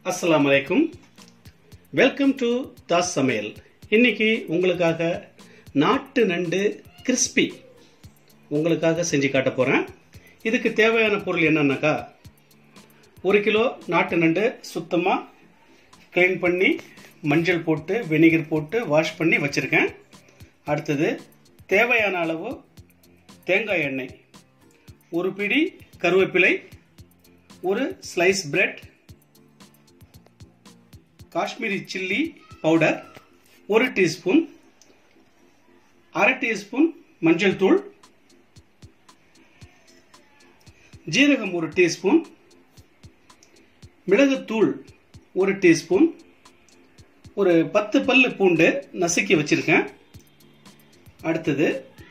அஸ்ஸலாமு அலைக்கும் welcome to Das சமையல் இன்னைக்கு உங்களுக்காக நாட்டு நண்டு கிறிஸ்பி உங்களுக்காக செஞ்சு காட்ட போகிறேன் இதுக்கு தேவையான பொருள் என்னன்னாக்கா ஒரு கிலோ நாட்டு நண்டு சுத்தமாக க்ளீன் பண்ணி மஞ்சள் போட்டு வினிகர் போட்டு வாஷ் பண்ணி வச்சுருக்கேன் அடுத்தது தேவையான அளவு தேங்காய் எண்ணெய் ஒரு பிடி கருவேப்பிலை ஒரு slice bread Kashmiri chilli powder ஒரு டீஸ்பூன் அரை டீஸ்பூன் மஞ்சள் தூள் ஜீரகம் ஒரு டீஸ்பூன் மிளகுத்தூள் ஒரு டீஸ்பூன் ஒரு பத்து பல்லு பூண்டு நசுக்கி வச்சிருக்கேன் அடுத்தது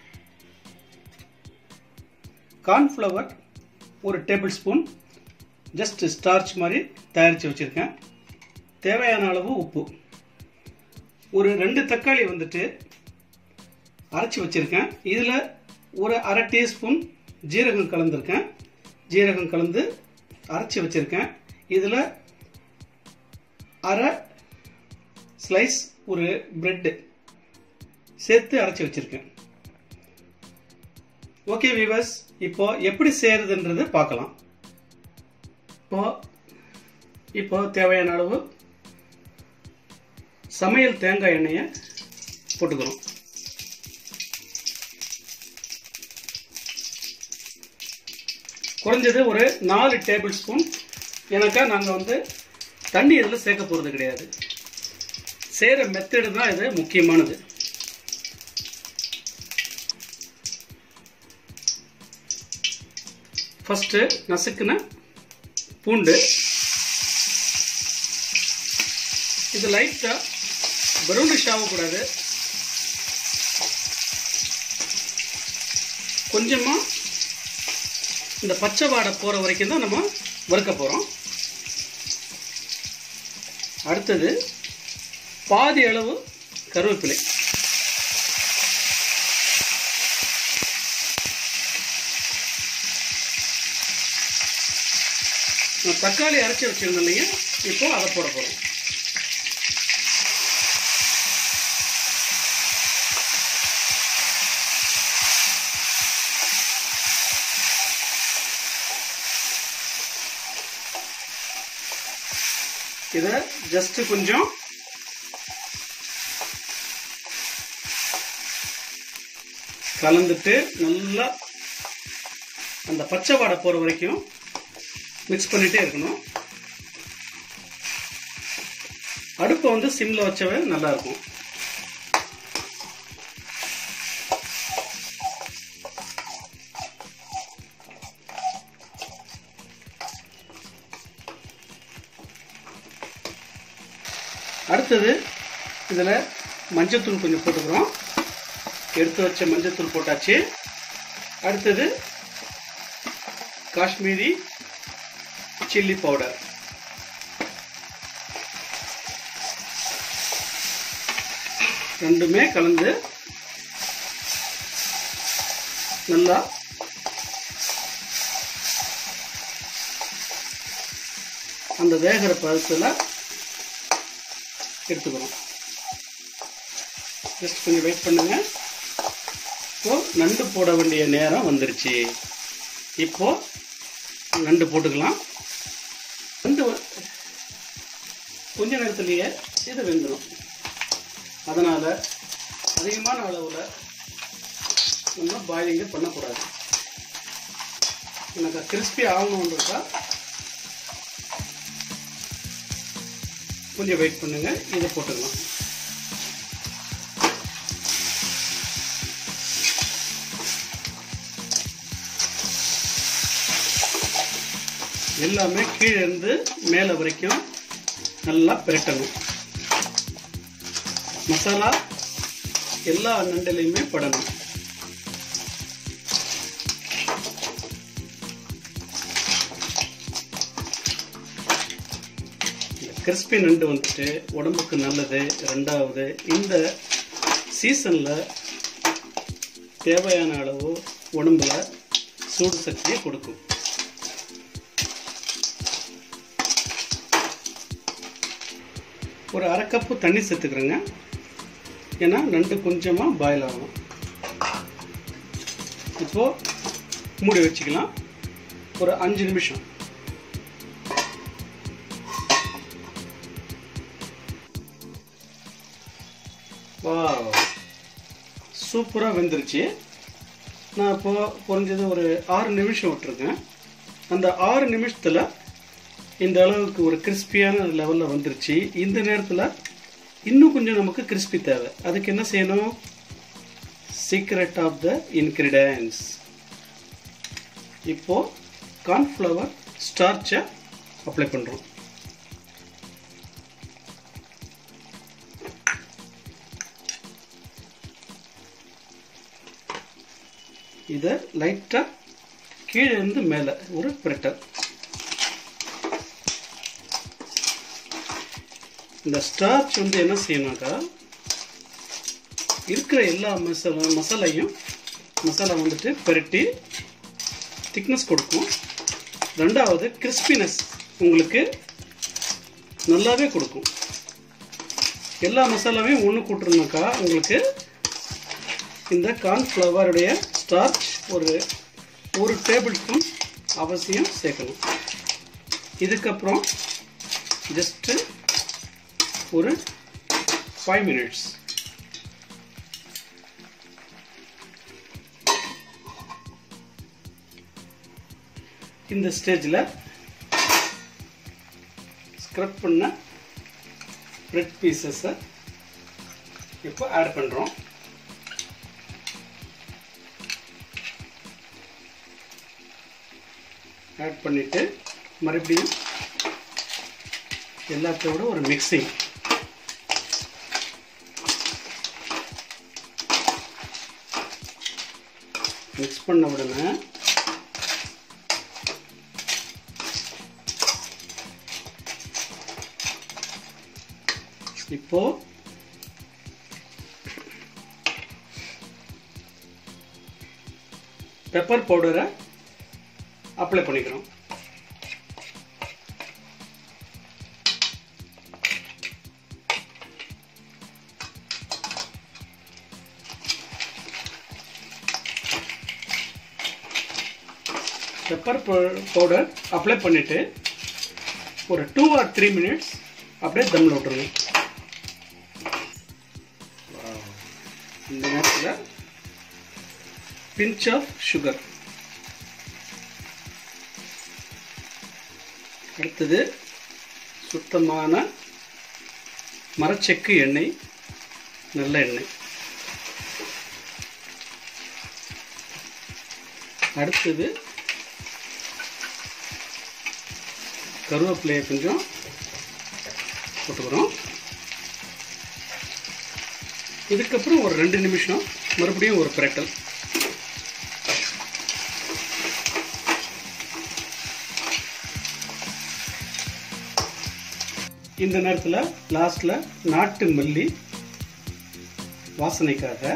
கார்ன்ஃப்ளவர் ஒரு டேபிள் ஸ்பூன் ஜஸ்ட் ஸ்டார்ச் மாதிரி தயாரித்து வச்சுருக்கேன் தேவையான அளவு உப்பு ஒரு ரெண்டு தக்காளி வந்துட்டு அரைச்சி வச்சுருக்கேன் இதில் ஒரு அரை டீஸ்பூன் ஜீரகம் கலந்துருக்கேன் ஜீரகம் கலந்து அரைச்சி வச்சுருக்கேன் இதில் அரை ஸ்லைஸ் ஒரு பிரெட்டு சேர்த்து அரைச்சி வச்சுருக்கேன் ஓகே வீவர்ஸ் இப்போ எப்படி செய்யறதுன்றது பார்க்கலாம் இப்போ இப்போ தேவையான அளவு சமையல் தேங்காய் எண்ணெயை போட்டுக்கிறோம் குறைஞ்சது ஒரு நாலு டேபிள் ஸ்பூன் எனக்கா நாங்கள் வந்து தண்ணி இதில் சேர்க்க போகிறது கிடையாது செய்கிற மெத்தடு தான் இது முக்கியமானது ஃபஸ்ட்டு நசுக்குன பூண்டு இது லைட்டாக ப்ரௌனிஷ் ஆகக்கூடாது கொஞ்சமாக இந்த பச்சை வாடை போகிற வரைக்கும் தான் நம்ம வறுக்க போகிறோம் அடுத்தது பாதி அளவு கருவேப்பிலை தக்காளி அரைச்சி வச்சிருந்தோம் இல்லைங்க இப்போ அதை போட போகிறோம் இதை ஜஸ்ட் கொஞ்சம் கலந்துட்டு நல்லா அந்த பச்சை வாடை போகிற வரைக்கும் மிக்ஸ் பண்ணிட்டே இருக்கணும் அடுப்பை வந்து சிம்ல வச்சவே நல்லா இருக்கும் அடுத்தது இதில் மஞ்சத்தூள் கொஞ்சம் போட்டுக்கிறோம் எடுத்து வச்ச மஞ்சத்தூள் போட்டாச்சு அடுத்தது காஷ்மீரி சில்லி பவுடர் ரெண்டுமே கலந்து நல்லா அந்த வேகிற பதத்தில் எடுத்துக்கிறோம் ஜஸ்ட் கொஞ்சம் வெயிட் பண்ணுங்க இப்போ நண்டு போட வேண்டிய நேரம் வந்துருச்சு இப்போ நண்டு போட்டுக்கலாம் நண்டு கொஞ்ச நேரத்துலேயே இது வெந்துடும் அதனால் அதிகமான அளவில் நம்ம பாயிலிங்க பண்ணக்கூடாது எனக்கு கிறிஸ்பி ஆகணுன்றதா கொஞ்சம் வெயிட் பண்ணுங்க இதை போட்டுக்கலாம் எல்லாமே கீழே இருந்து மேலே வரைக்கும் நல்லா பிரட்டணும் மசாலா எல்லா நண்டுலையுமே படணும் கிறிஸ்பி நண்டு வந்துட்டு உடம்புக்கு நல்லது ரெண்டாவது இந்த சீசனில் தேவையான அளவு உடம்புல சூடு சக்தியை கொடுக்கும் ஒரு அரை கப்பு தண்ணி சேர்த்துக்கிறேங்க ஏன்னா நண்டு கொஞ்சமாக பாயில் ஆகும் இப்போது மூடி வச்சுக்கலாம் ஒரு அஞ்சு நிமிஷம் வா சூப்பராக வெந்துருச்சு நான் இப்போ குறைஞ்சது ஒரு ஆறு நிமிஷம் விட்டுருக்கேன் அந்த ஆறு நிமிஷத்தில் இந்த அளவுக்கு ஒரு கிறிஸ்பியான லெவலில் வந்துருச்சு இந்த நேரத்தில் இன்னும் கொஞ்சம் நமக்கு கிறிஸ்பி தேவை அதுக்கு என்ன செய்யணும் சீக்ரெட் ஆஃப் த இன்க்ரீடியன்ஸ் இப்போ கார்ன்ஃப்ளவர் ஸ்டார்ச்சை அப்ளை பண்ணுறோம் இதை லைட்டாக கீழே இருந்து மேலே ஒரு பிரட்டல் இந்த ஸ்டார்ச் வந்து என்ன செய்யணும்னாக்கா இருக்கிற எல்லா மசாலா மசாலையும் மசாலா வந்துட்டு பெரட்டி திக்னஸ் கொடுக்கும் ரெண்டாவது கிறிஸ்பினஸ் உங்களுக்கு நல்லாவே கொடுக்கும் எல்லா மசாலாவையும் ஒன்று கூட்டுருனாக்கா உங்களுக்கு இந்த கார்ன்ஃப்ளவருடைய ஸ்டார்ச் ஒரு ஒரு டேபிள் ஸ்பூன் அவசியம் சேர்க்கணும் இதுக்கப்புறம் ஜஸ்ட்டு ஒரு ஃபைவ் மினிட்ஸ் இந்த ஸ்டேஜில் ஸ்க்ரப் பண்ண பிரெட் பீசஸை இப்போ ஆட் பண்ணுறோம் ஆட் பண்ணிவிட்டு மறுபடியும் எல்லாத்தோட ஒரு மிக்சிங் மிக்ஸ் பண்ண உடனே இப்போ பெப்பர் பவுடரை அப்ளை பண்ணிக்கிறோம் பெப்பர் பவுடர் அப்ளை பண்ணிவிட்டு ஒரு டூ ஆர் த்ரீ மினிட்ஸ் அப்படியே தம்மில் விட்டுருங்க இந்த நேரத்தில் பிஞ்ச் ஆஃப் சுகர் அடுத்தது சுத்தமான மரச்செக்கு எண்ணெய் நல்ல எண்ணெய் அடுத்தது கருவேப்பிலையை கொஞ்சம் போட்டுக்கிறோம் இதுக்கப்புறம் ஒரு ரெண்டு நிமிஷம் மறுபடியும் ஒரு பிரட்டல் இந்த நேரத்தில் லாஸ்டில் நாட்டு மல்லி வாசனைக்காக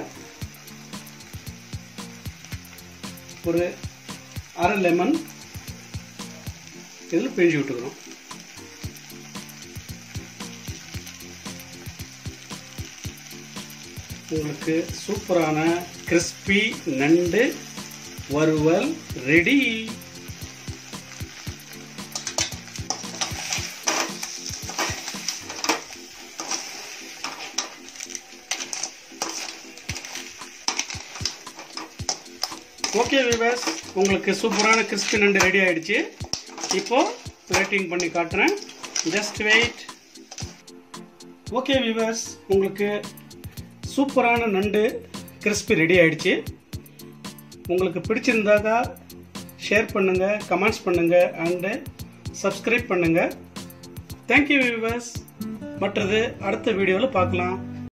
ஒரு அரை லெமன் இதில் பிழிஞ்சு விட்டுக்கிறோம் உங்களுக்கு சூப்பரான கிறிஸ்பி நண்டு வறுவல் ரெடி ஓகே விவர்ஸ் உங்களுக்கு சூப்பரான கிறிஸ்பி நண்டு ரெடி ஆயிடுச்சு இப்போ பிளேட்டிங் பண்ணி காட்டுறேன் ஜஸ்ட் வெயிட் ஓகே விவர்ஸ் உங்களுக்கு சூப்பரான நண்டு கிறிஸ்பி ரெடி ஆயிடுச்சு உங்களுக்கு பிடிச்சிருந்தாக்கா ஷேர் பண்ணுங்கள் கமெண்ட்ஸ் பண்ணுங்கள் அண்டு சப்ஸ்கிரைப் பண்ணுங்கள் தேங்க்யூ விவர்ஸ் மற்றது அடுத்த வீடியோவில் பார்க்கலாம்